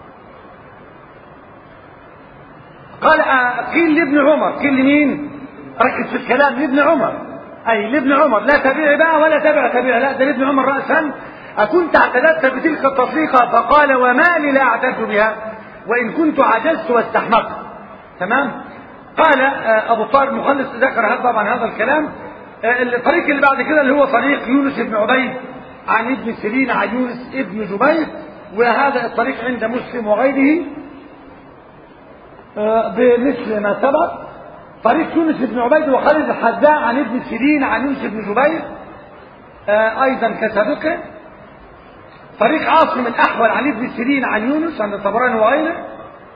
قال قيل لابن عمر قيل لمين ركز في الكلام لابن عمر أي لابن عمر لا تبيع بقى ولا تبع تبيع لا ده لابن عمر رأسا أكنت اعتددت بتلك التصريقة فقال وما لي لا اعتدت بها وإن كنت عجزت واستحمقت تمام قال أبو طارق مخلص ذكر هذا طبعا هذا الكلام الطريق اللي بعد كده اللي هو طريق يونس بن عبيد عن ابن سيرين عن يونس ابن جبير وهذا الطريق عند مسلم وغيره بمثل ما سبق طريق يونس بن عبيد وخالد الحذاء عن ابن سيرين عن يونس بن جبير ايضا كسابقه طريق عاصم الاحول عن ابن سيرين عن يونس عند الطبراني وغيره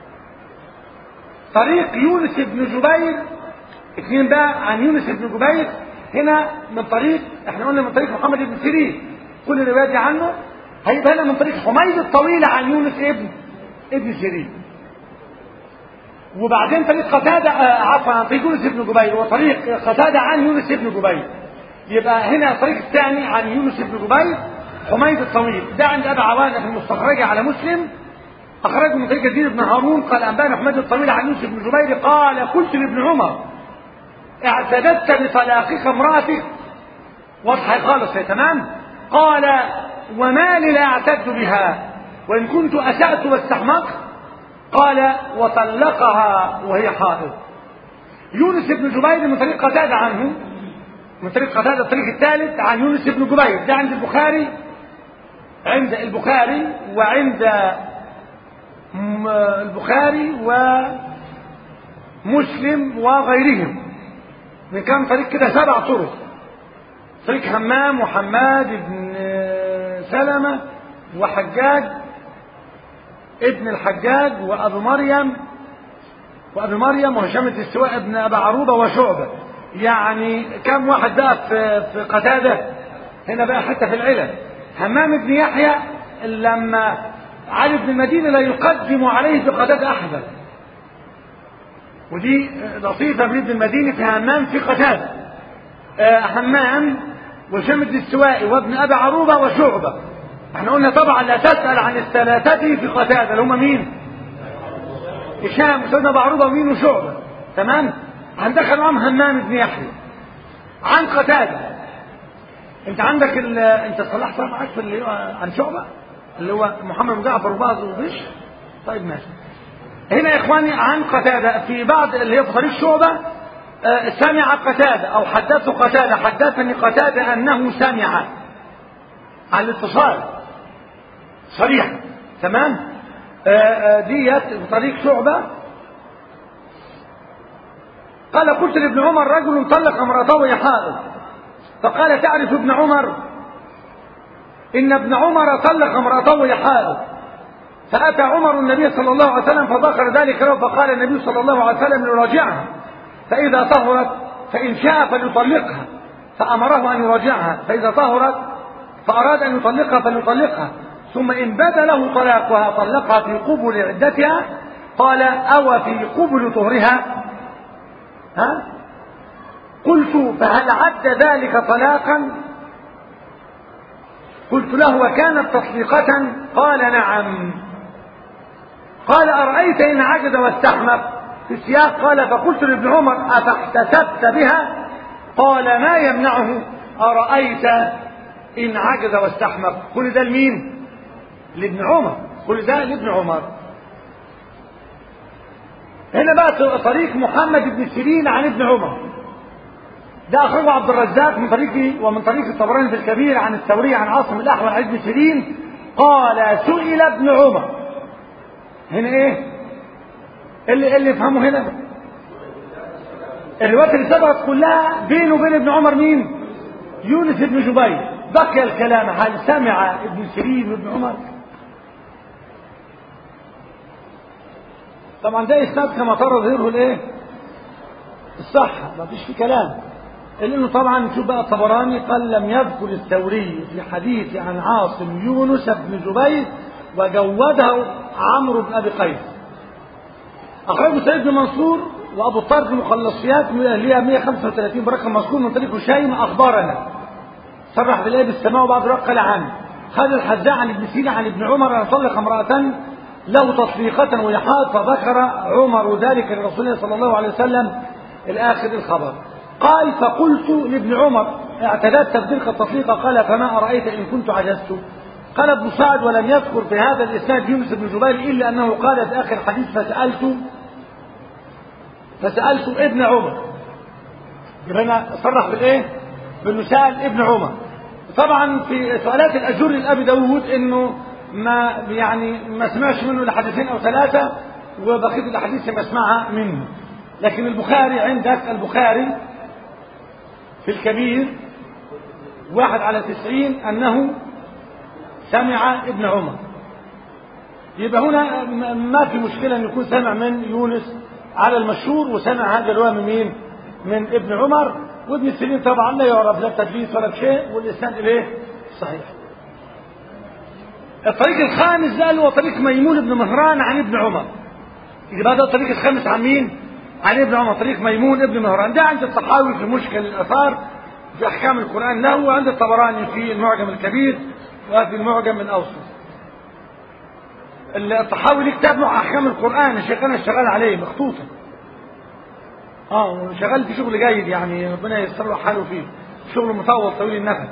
طريق يونس بن جبير اثنين بقى عن يونس بن جبير هنا من طريق احنا قلنا من طريق محمد بن سيرين كل الروايات دي عنه هيبقى هنا من طريق حميد الطويل عن يونس ابن ابن سيرين وبعدين طريق قتادة عفوا عن طريق يونس بن جبير وطريق قتادة عن يونس بن جبير يبقى هنا الطريق الثاني عن يونس بن جبير حميد الطويل ده عند ابي عوانه في المستخرجه على مسلم اخرجه من طريق يزيد بن هارون قال انبانا حميد الطويل عن يوسف بن جبير قال قلت لابن عمر اعتددت بطلاقك امراتك واضحه خالص يا تمام قال وما لي لا اعتد بها وان كنت اسات واستحمقت قال وطلقها وهي حائض يونس بن جبير من طريق قتاده عنه من طريق قتاده الطريق الثالث عن يونس بن جبير ده عند البخاري عند البخاري وعند البخاري ومسلم وغيرهم من كام طريق كده سبع طرق طريق همام وحماد بن سلمة وحجاج ابن الحجاج وابو مريم وابو مريم وهشام الدستواء ابن ابي عروبه وشعبه يعني كم واحد بقى في في قتاده هنا بقى حتى في العلل همام بن يحيى لما علي بن المدينة لا يقدم عليه بقتادة أحدا ودي لطيفة من ابن المدينة في همام في قتادة آه همام وشمد السوائي وابن أبي عروبة وشعبة احنا قلنا طبعا لا تسأل عن الثلاثة في قتادة اللي هم مين هشام وسيدنا أبو عروبة ومين وشعبة تمام عندك معاهم همام بن يحيى عن قتادة انت عندك ال... انت صلاح صار معاك في اللي هو عن شعبة اللي هو محمد بن جعفر وبعض وبش طيب ماشي هنا يا اخواني عن قتادة في بعض اللي هي في طريق شعبة آه سمع قتادة او حدثه قتادة حدثني قتادة انه سمع عن الاتصال صريح تمام آه آه ديت في طريق شعبة قال قلت لابن عمر رجل طلق امرأته وهي حائض فقال تعرف ابن عمر إن ابن عمر طلق امرأته وهي حائض فأتى عمر النبي صلى الله عليه وسلم فذكر ذلك له فقال النبي صلى الله عليه وسلم يراجعها فإذا طهرت فإن شاء فليطلقها فأمره أن يراجعها فإذا طهرت فأراد أن يطلقها فليطلقها ثم إن بدا له طلاقها طلقها في قبل عدتها قال أو في قبل طهرها ها قلت فهل عد ذلك طلاقا قلت له وكانت تطليقة قال نعم قال أرأيت إن عجز واستحمق في السياق قال فقلت لابن عمر أفاحتسبت بها قال ما يمنعه أرأيت إن عجز واستحمق كل ده لمين لابن عمر كل ده لابن عمر هنا بقى طريق محمد بن سيرين عن ابن عمر ده أخرجه عبد الرزاق من طريق ومن طريق الطبراني في الكبير عن الثوري عن عاصم الأحول عن ابن سيرين قال سئل ابن عمر هنا ايه اللي اللي يفهمه هنا الروايات اللي سبقت كلها بينه وبين ابن عمر مين يونس بن جبير بقي الكلام هل سمع ابن سيرين وابن عمر طبعا ده اسناد كما ترى ظهره الايه الصحة ما فيش فيه كلام لانه طبعا شوف بقى الطبراني قال لم يذكر الثوري في حديث عن عاصم يونس بن جبير وجوده عمرو بن ابي قيس اخرجه سيد بن منصور وابو الطارق المخلصيات اللي هي 135 برقم مذكور من طريق هشيم اخبرنا صرح بالايه بالسماء وبعض الروايات قال عنه خالد الحذاء عن ابن سينا عن ابن عمر ان طلق امراه له تطليقة ويحاط فذكر عمر ذلك لرسول الله صلى الله عليه وسلم الآخر الخبر قال فقلت لابن عمر اعتددت بتلك التطليقة قال فما أرأيت إن كنت عجزت قال ابن سعد ولم يذكر في هذا الإسناد يونس بن جبير إلا أنه قال في آخر الحديث فسألت فسألت ابن عمر يبقى أنا صرح بالإيه؟ بأنه سأل ابن عمر طبعا في سؤالات الأجور لأبي داود إنه ما يعني ما سمعش منه الا حديثين او ثلاثه وبقيه الاحاديث ما اسمعها منه لكن البخاري عندك البخاري في الكبير واحد على تسعين انه سمع ابن عمر يبقى هنا ما في مشكله ان يكون سمع من يونس على المشهور وسمع هذا الروايه من مين؟ من ابن عمر وابن سيرين طبعا لا يعرف لا تدليس ولا شيء والاسناد اليه صحيح الطريق الخامس ده اللي هو طريق ميمون بن مهران عن ابن عمر يبقى ده الطريق الخامس عن مين عن ابن عمر طريق ميمون ابن مهران ده عند الطحاوي في مشكل الاثار في احكام القران له وعند الطبراني في المعجم الكبير وفي المعجم الاوسط الطحاوي ليه كتاب مع احكام القران الشيخ انا شغال عليه مخطوطه اه وشغال في شغل جيد يعني ربنا ييسر له حاله فيه شغل مطول طويل النفس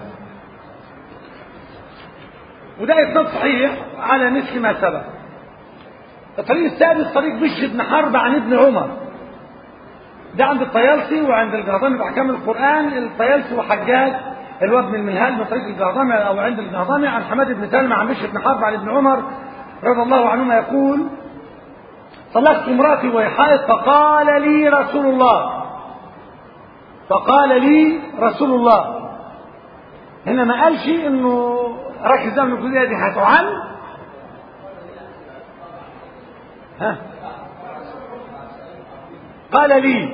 وده إسناد صحيح على مثل ما سبق الطريق السادس طريق بشر بن حرب عن ابن عمر ده عند الطيالسي وعند الجهضمي في احكام القران الطيالسي وحجاج الواد من المنهال من طريق الجهضمي او عند الجهضمي عن حماد بن سلمة عن بشر بن حرب عن ابن عمر رضي الله عنهما يقول طلقت امراتي وهي حائض فقال لي رسول الله فقال لي رسول الله هنا ما قالش انه ركز ده من الجزئيه دي هتعن ها قال لي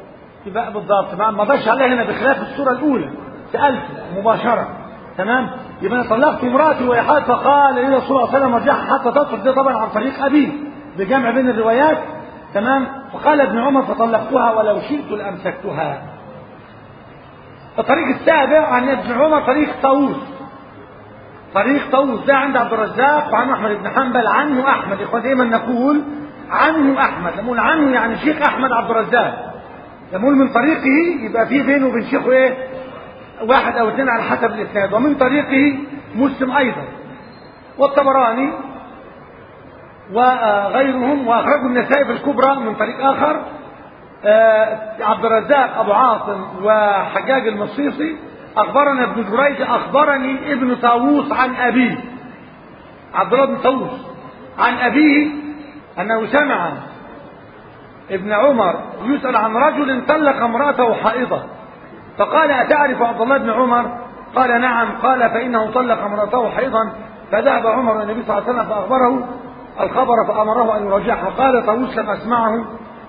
يبقى بالضبط ما مضاش عليها هنا بخلاف الصوره الاولى سالته مباشره تمام يبقى انا طلقت امراتي وهي حائض فقال لي رسول الله صلى الله عليه وسلم ارجعها حتى تطهر ده طبعا عن طريق ابيه بجمع بين الروايات تمام فقال ابن عمر فطلقتها ولو شئت لامسكتها الطريق السابع عن ابن عمر طريق طاووس طريق طاووس ده عند عبد الرزاق وعن احمد بن حنبل عنه احمد اخوان دايما نقول عنه احمد لما نقول عنه يعني شيخ احمد عبد الرزاق لما نقول من طريقه يبقى في بينه وبين شيخه ايه واحد او اثنين على حسب الاسناد ومن طريقه مسلم ايضا والطبراني وغيرهم واخرجوا النسائي في الكبرى من طريق اخر عبد الرزاق ابو عاصم وحجاج المصيصي اخبرنا ابن جريج اخبرني ابن طاووس عن ابيه عبد الله بن طاووس عن ابيه انه سمع ابن عمر يسال عن رجل طلق امراته حائضه فقال اتعرف عبد الله بن عمر قال نعم قال فانه طلق امراته حائضا فذهب عمر الى النبي صلى الله عليه وسلم فاخبره الخبر فامره ان يراجعها قال طاووس لم اسمعه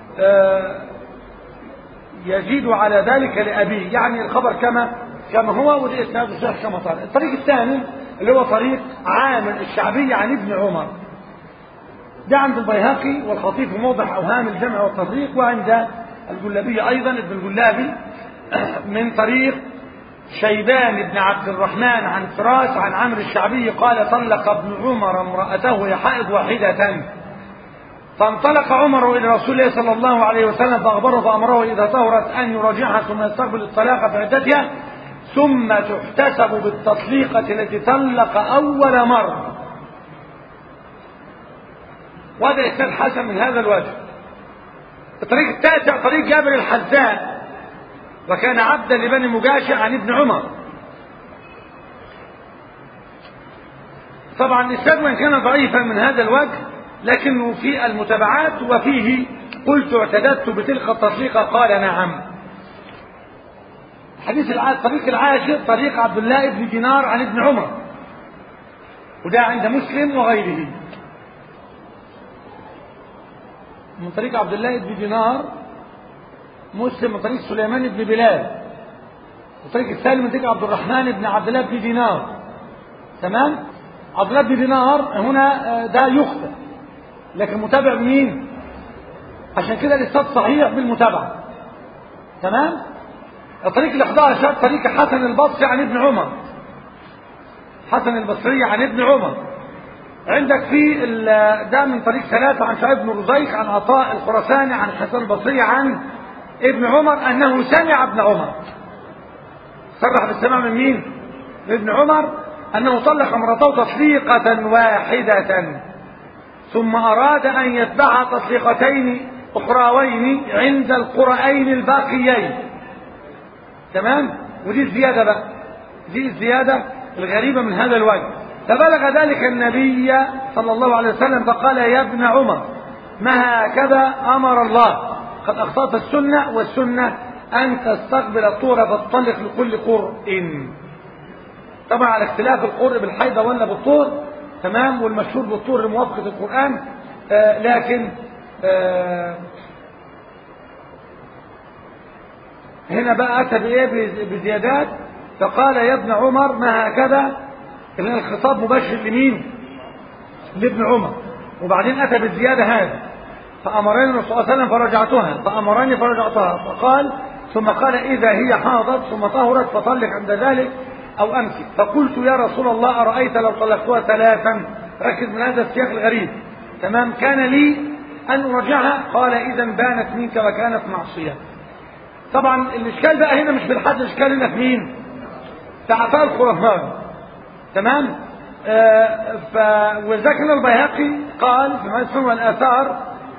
يزيد على ذلك لأبيه يعني الخبر كما كما هو والإسناد الصحيح كما طال الطريق الثاني اللي هو طريق عامر الشعبي عن ابن عمر ده عند البيهقي والخطيب في موضع أوهام الجمع والتطريق وعند الجلابي أيضا ابن الجلابي من طريق شيبان بن عبد الرحمن عن فراس عن عمرو الشعبي قال طلق ابن عمر امرأته هي حائض واحدة فانطلق عمر الى رسول الله صلى الله عليه وسلم فاخبره فامره اذا طهرت ان يراجعها ثم يستقبل الطلاق في عدتها ثم تحتسب بالتطليقه التي طلق اول مره وهذا اسناد حسن من هذا الوجه الطريق التاسع طريق جابر الحزاء وكان عبدا لبني مجاشع عن ابن عمر طبعا الاسناد وان كان ضعيفا من هذا الوجه لكنه في المتابعات وفيه قلت اعتددت بتلك التطليقة قال نعم حديث الطريق العاشر طريق عبد الله بن دينار عن ابن عمر وده عند مسلم وغيره من طريق عبد الله بن دينار مسلم من طريق سليمان بن بلال الطريق الثاني من طريق عبد الرحمن بن عبد الله بن دينار تمام عبد الله بن دينار هنا ده يخطئ لكن متابع مين عشان كده الاسناد صحيح بالمتابعه تمام الطريق ال 11 طريق حسن البصري عن ابن عمر حسن البصري عن ابن عمر عندك في ده من طريق ثلاثة عن شعيب بن رزيق عن عطاء الخراساني عن حسن البصري عن ابن عمر أنه سمع ابن عمر صرح بالسماع من مين؟ من ابن عمر أنه طلق امرأته تطليقة واحدة ثم أراد أن يتبع تطليقتين أخراوين عند القرآين الباقيين تمام ودي الزيادة بقى دي الزيادة الغريبة من هذا الوجه فبلغ ذلك النبي صلى الله عليه وسلم فقال يا ابن عمر ما هكذا أمر الله قد أخطأت السنة والسنة أن تستقبل الطور فالطلق لكل قرء طبعا على اختلاف القرء بالحيضة ولا بالطور تمام والمشهور بالطور لموافقة القرآن آه لكن آه هنا بقى أتى بإيه بزيادات فقال يا ابن عمر ما هكذا إن الخطاب مباشر لمين لابن عمر وبعدين أتى بالزيادة هذه فأمرني الرسول صلى الله عليه وسلم فرجعتها فأمرني فرجعتها فقال ثم قال إذا هي حاضت ثم طهرت فطلق عند ذلك أو أمسك فقلت يا رسول الله أرأيت لو طلقتها ثلاثا ركز من هذا السياق الغريب تمام كان لي أن أرجعها قال إذا بانت منك وكانت معصية طبعا الإشكال بقى هنا مش بالحد الإشكال هنا في مين تعطى الخرافات تمام آه ف وذكر البيهقي قال في مسلم والآثار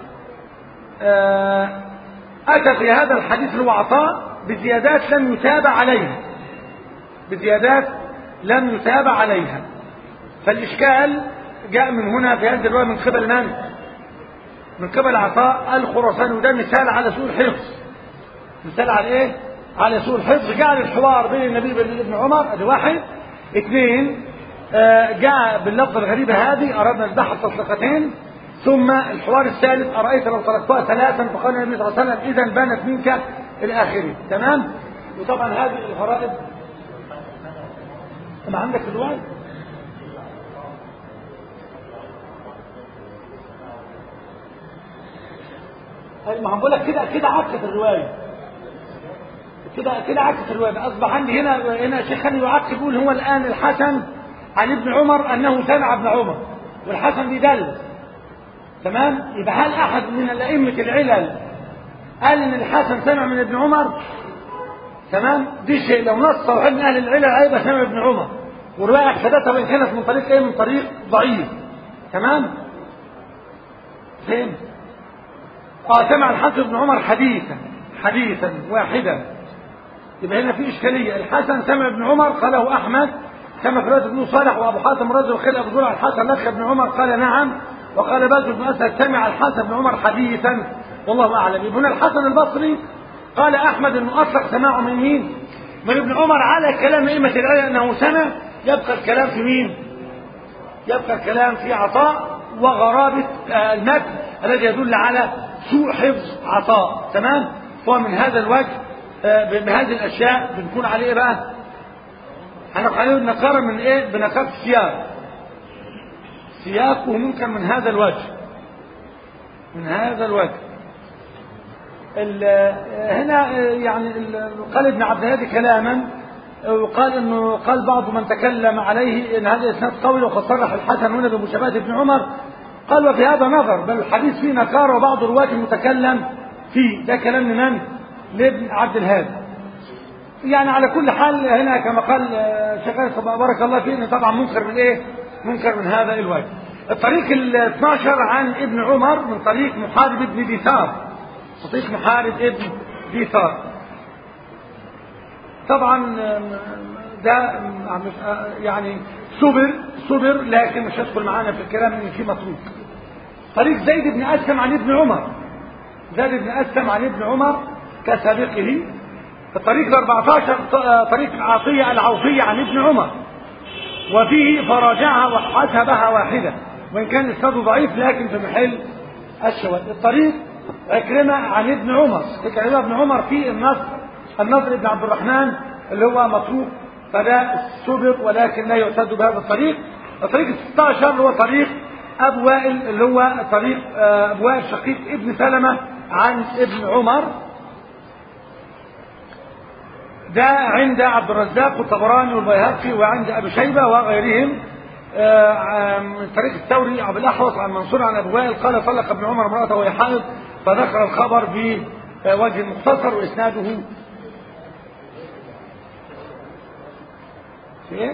آه أتى في هذا الحديث اللي هو عطاء بزيادات لم يتابع عليها بزيادات لم يتابع عليها فالإشكال جاء من هنا في هذه الرواية من قبل من؟ من قبل عطاء الخراساني وده مثال على سوء الحفظ مثال على ايه؟ على سوء الحفظ جعل الحوار بين النبي وبين ابن عمر ادي واحد اثنين آه جاء باللفظ الغريبة هذه أردنا نذبح التطلقتين ثم الحوار الثالث أرأيت لو تركتها ثلاثا فقال النبي صلى الله عليه وسلم إذا بانت منك إلى آخره تمام؟ وطبعا هذه الغرائب ما عندك الرواية ما هم بقول لك كده كده عكس الروايه كده كده عكس الروايه اصبح عندي هنا هنا شيخ خلي يعكس يقول هو الان الحسن عن ابن عمر انه سمع ابن عمر والحسن بيدل تمام يبقى هل احد من الائمه العلل قال ان الحسن سمع من ابن عمر تمام دي شيء لو نص واحد من اهل العلل هيبقى سمع ابن عمر والروايه احسدتها وان كانت من طريق ايه من طريق ضعيف تمام فين اه سمع الحسن بن عمر حديثا حديثا واحدا يبقى هنا في اشكاليه الحسن سمع ابن عمر قاله احمد كما في روايه ابن صالح وابو حاتم رجل خير ابو زرع الحسن لك ابن عمر قال نعم وقال بدر بن اسد سمع الحسن بن عمر حديثا والله اعلم يبقى هنا الحسن البصري قال احمد انه اطلق سماعه من مين؟ من ابن عمر على كلام ائمه العلم انه سمع يبقى الكلام في مين؟ يبقى الكلام في عطاء وغرابه المتن الذي يدل على سوء حفظ عطاء تمام فهو من هذا الوجه بهذه الاشياء بنكون عليه ايه بقى هنقول عليه النقارة من ايه بنقاط السياق سياقه ممكن من هذا الوجه من هذا الوجه هنا يعني قال ابن عبد الهادي كلاما وقال انه قال بعض من تكلم عليه ان هذا الاسناد قوي وقد صرح الحسن هنا بمشابهه ابن عمر قال وفي هذا نظر بل الحديث فيه نكارة وبعض الرواة المتكلم فيه ده كلام لمن؟ لابن عبد الهادي يعني على كل حال هنا كما قال شيخ بارك الله فيه طبعا منكر من ايه؟ منكر من هذا الوجه. الطريق ال 12 عن ابن عمر من طريق محارب ابن ديثار. طريق محارب ابن ديثار. طبعا ده يعني صبر صبر لكن مش هيدخل معانا في الكلام ان في متروك. طريق زيد بن اسلم عن ابن عمر. زيد بن اسلم عن ابن عمر كسابقه الطريق ال 14 طريق عطية العوفية عن ابن عمر وفيه فراجعها وحسبها واحدة وإن كان الإسناد ضعيف لكن في محل الشواذ الطريق عكرمة عن ابن عمر عكرمة ابن عمر في النصر النصر بن عبد الرحمن اللي هو متروك فده سبق ولكن لا يعتد بهذا الطريق الطريق ال 16 هو طريق أبو وائل اللي هو طريق أبو وائل شقيق ابن سلمة عن ابن عمر ده عند عبد الرزاق والطبراني والبيهقي وعند ابي شيبه وغيرهم من طريق الثوري ابو الاحوص عن منصور عن ابو وائل قال طلق ابن عمر امراته وهي حائض فذكر الخبر بوجه مختصر واسناده في ايه؟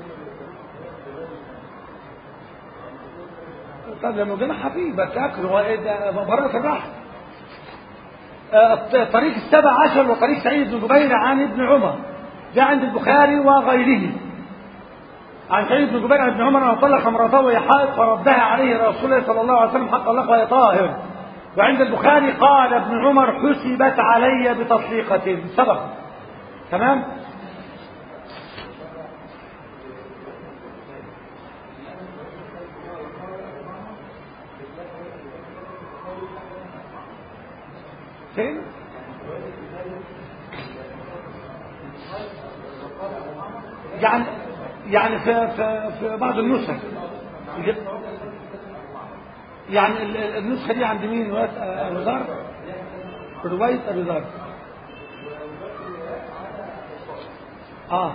طب لما جمعها فيه بس اكل هو ايه ده براءة الرحم طريق السبع عشر وطريق سعيد بن جبير عن ابن عمر ده عند البخاري وغيره عن سعيد بن جبير عن ابن عمر انه طلق امراته وهي حائض فردها عليه رسول الله صلى الله عليه وسلم حتى طلقها وهي طاهر وعند البخاري قال ابن عمر حسبت علي بتطليقة سبق تمام فين يعني يعني في في في بعض النسخ يعني النسخه دي عند مين روايه ابو ذر روايه ابي ذر اه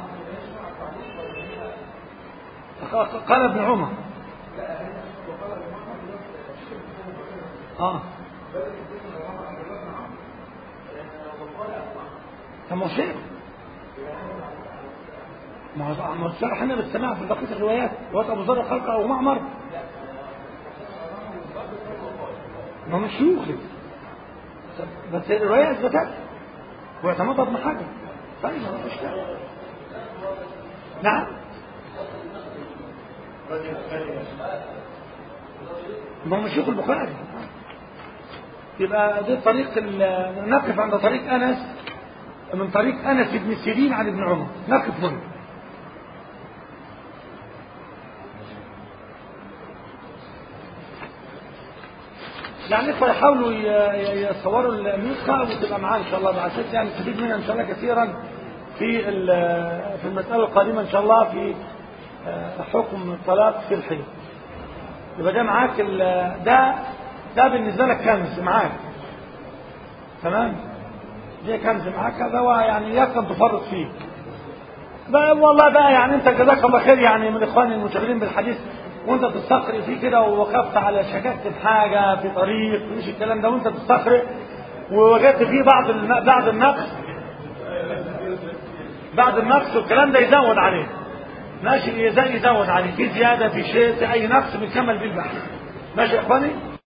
قال ابن عمر اه طب ما شيء ما هو ما الشرح هنا بالسماع في بقيه الروايات روايه ابو ذر خلق او معمر ما مش شيوخي بس الروايه اثبتت واعتمدها ابن حجر طيب ما فيش نعم ما هو مش شيوخ البخاري يبقى دي طريق نقف عند طريق انس من طريق انس بن سيرين عن ابن عمر نقف هنا يعني يحاولوا يصوروا النسخه وتبقى معانا ان شاءالله بعد يعني نستفيد منها ان شاء الله كثيرا في في المسألة القادمة إن شاء الله في حكم الطلاق في الحيض يبقى ده معاك ده ده بالنسبة لك كنز معاك تمام ده كنز معاك هذا هو يعني اياك ان تفرط فيه بقى والله بقى يعني انت جزاك الله خير يعني من اخواني المشغلين بالحديث وانت بتستقرئ فيه كده ووقفت على شككت في حاجه في طريق مش الكلام ده وانت بتستقرئ ووجدت فيه بعض الم... بعض النقص بعض النقص والكلام ده يزود عليه ماشي يزود عليه في زياده في شيء في اي نقص بنكمل بيه البحث ماشي يا اخواني